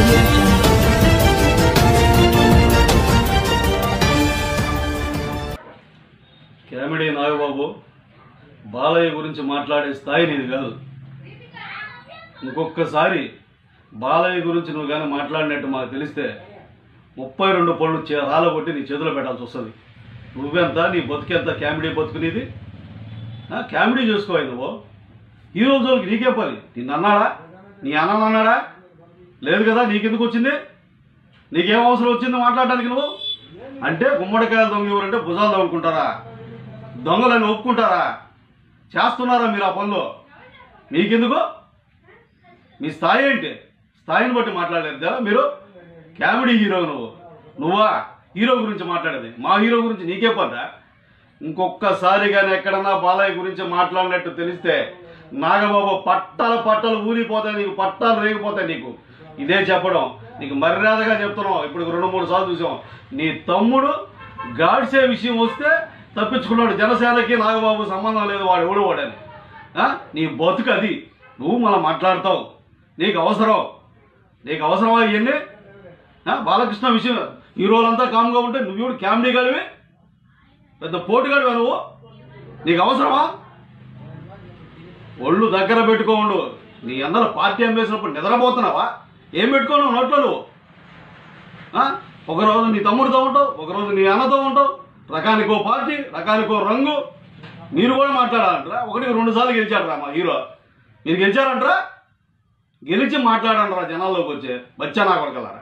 audio jungle. Comedy Nagababu Balayya గురించి మాట్లాడే స్థాయి నీది కాదు ఇంకొకసారి బాలయ్య గురించి నువ్వు కానీ మాట్లాడినట్టు మాకు తెలిస్తే ముప్పై రెండు పళ్ళు చే రాలగొట్టి నీ చేతిలో పెట్టాల్సి వస్తుంది నువ్వెంత నీ బతుకెంత కామెడీ బతుకునేది ఆ, కామెడీ చేసుకోవాలి నువ్వు ఈ రోజులకి నీకే పని నిన్ను అన్నాడా నీ అన్న అన్నాడా లేదు కదా నీకెందుకు వచ్చింది నీకేం అవసరం వచ్చింది మాట్లాడడానికి నువ్వు అంటే గుమ్మడికాయలు దొంగ ఎవరంటే భుజాలు దొంగకుంటారా దొంగలని ఒప్పుకుంటారా చేస్తున్నారా మీరు ఆ పనులు మీకెందుకు మీ స్థాయి ఏంటి స్థాయిని బట్టి మాట్లాడలేదు కదా మీరు కామెడీ హీరో నువ్వు నువ్వా హీరో గురించి మాట్లాడేది మా హీరో గురించి నీకే పడ్డా ఇంకొకసారి కానీ ఎక్కడన్నా బాలయ్య గురించి మాట్లాడినట్టు తెలిస్తే నాగబాబు పట్టాల పట్టలు ఊరిపోతాయి నీకు పట్టాలు రేగిపోతాయి నీకు ఇదే చెప్పడం నీకు మర్యాదగా చెప్తున్నాం ఇప్పుడు రెండు మూడు సార్లు చూసాం నీ తమ్ముడు గాడ్సే విషయం వస్తే తప్పించుకున్నాడు జనసేనకి నాగబాబు సంబంధం లేదు వాడు ఎవడు వాడని ఆ? నీ బతుకు అది నువ్వు మళ్ళీ మాట్లాడతావు నీకు అవసరం నీకు అవసరమా ఇవన్నీ ఆ? బాలకృష్ణ విషయం ఈ రోజంతా కామ్గా ఉంటే నువ్వు ఎవడు కామెడీ గడివి పెద్ద పోటుగాడివా నువ్వు నీకు అవసరమా ఒళ్ళు దగ్గర పెట్టుకోండు నీ అందరూ పార్టీ అమ్మేసినప్పుడు నిద్రపోతున్నావా ఏం పెట్టుకోను నోట్లో నువ్వు ఆ? ఒకరోజు నీ తమ్ముడితో ఉంటావు ఒకరోజు నీ అన్నతో ఉంటావు రకానికో పార్టీ రకానికో రంగు మీరు కూడా మాట్లాడాలంటారా ఒకటికి రెండు సార్లు గెలిచాడరా మా హీరో మీరు గెలిచారంటారా గెలిచి మాట్లాడంటారా జనాల్లోకి వచ్చే బచ్చా నా కొడకలారా